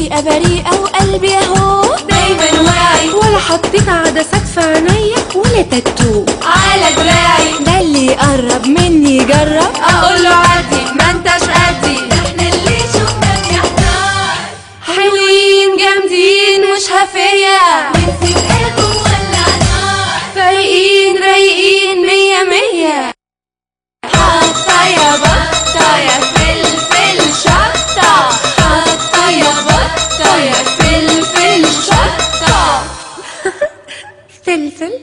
جريئة بريئة وقلبي اهو دايما واعي ولا حطيت عدسات في عينيا ولا تاتو على دراعي ده اللي يقرب مني يجرب اقول له عادي ما انتش قدي احنا اللي شفنا بيحتار حلوين جامدين مش هفية ونسيب قلبه مولع نار فايقين رايقين مية مية حاطة يا بطة يا فلفل شطة حاطة يا بطة يا فلفل شطة فلفل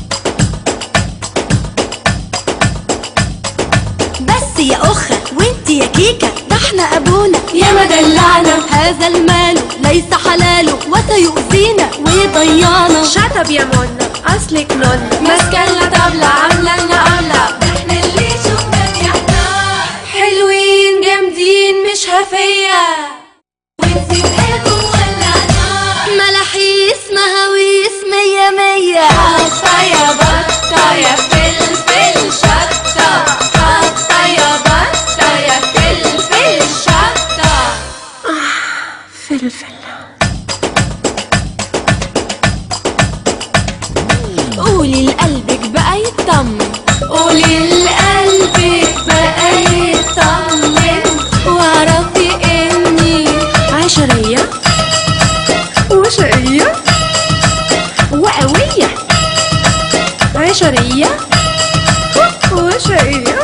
بس يا أخة وانت يا كيكة ده احنا أبونا يا ما دلعنا هذا المال ليس حلاله وسيؤذينا ويضيعنا شطب يا منى أصلك نونة ماسكة لنا طبلة عاملة لنا قبلة احنا اللي شفنا بيحتار حلوين جامدين مش هفية ونسيب قلبه مولع نار ملاحيس مهاويس مية مية حاطة يا بطة يا فلفل شطة حاطة يا بطة يا فلفل شطة فلفل قولي لقلبك بقى يطمن قولي لقلبك بقى يطمن واعرفي اني عشرية وشقية وقوية عشرية وشقية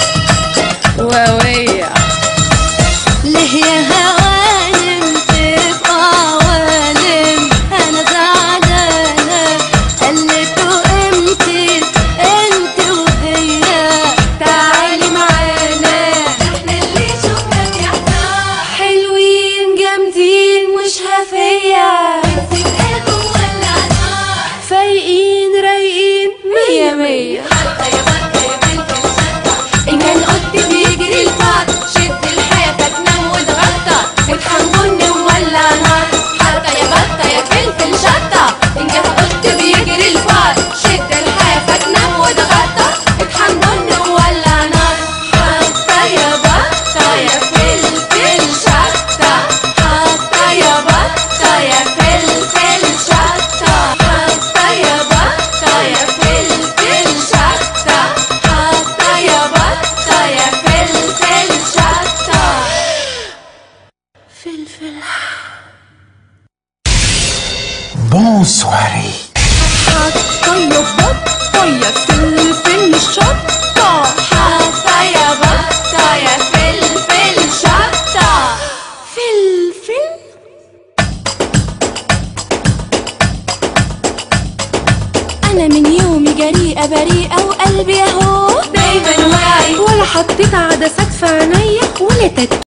وقوية ليه يا هوانم تبقى عوالم انا زعلانة قلتوا قيمتي انت وهي تعالي معانا احنا اللي شفنا بيحتار حلوين جامدين مش هفية ونسيب قلبه مولع نار فايقين رايقين مية مية حاطة يا بطة يا فلفل شطة إن كان قط بيجري الفار شد الحياة تنام وتغطى اطحن بن وولع نار حاطة يا بطة يا فلفل شطة إن كان قط بيجري الفار شد الحياة تنام وتغطى اطحن بن وولع نار حاطة يا بطة يا فلفل شطة حاطة يا بطة يا فلفل شطة حاطة يا بطة يا فلفل شطة حاطة يا بطة يا فلفل شطة فلفل Bonsoiré. حاطة يا بطة يا فلفل شطة حاطة يا بطة يا فلفل شطة فلفل أنا من يومي جريئة بريئة وقلبي أهو دايما واعي ولا حطيت عدسات في عينيا ولا تاتو